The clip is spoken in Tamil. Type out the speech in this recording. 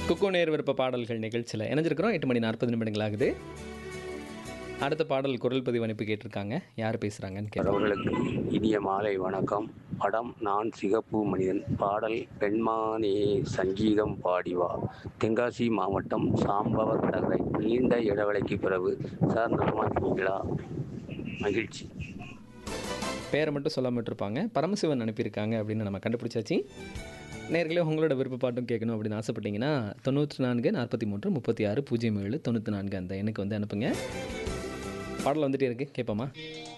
குக்கு நேர் விருப்ப பாடல்கள் நிகழ்ச்சியில் இணைஞ்சிருக்கிறோம் எட்டு மணி நாற்பது நிமிடங்கள் ஆகுது அடுத்த பாடல் குரல் பதிவு அனுப்பி கேட்டிருக்காங்க யார் பேசுகிறாங்கன்னு கேட்குறோம் அவர்களுக்கு இனிய மாலை வணக்கம் படம் நான் சிகப்பு மனிதன் பாடல் பெண்மானே சங்கீதம் பாடிவா தென்காசி மாவட்டம் சாம்பவ கடற்கரை நீண்ட இடைவெளிக்கு பிறகு சார் நலமா இருக்கீங்களா மகிழ்ச்சி பேரை மட்டும் சொல்லாமல் விட்டுருப்பாங்க பரமசிவன் அனுப்பியிருக்காங்க அப்படின்னு நம்ம கண்டுபிடிச்சாச்சு நேர்களே உங்களோட விருப்ப பாட்டும் கேட்கணும் அப்படின்னு ஆசைப்பட்டீங்கன்னா தொண்ணூற்றி நான்கு நாற்பத்தி மூன்று முப்பத்தி ஆறு பூஜ்ஜியம் ஏழு தொண்ணூற்றி நான்கு அந்த எண்ணுக்கு வந்து அனுப்புங்க பாடல் வந்துட்டே இருக்கு கேட்போமா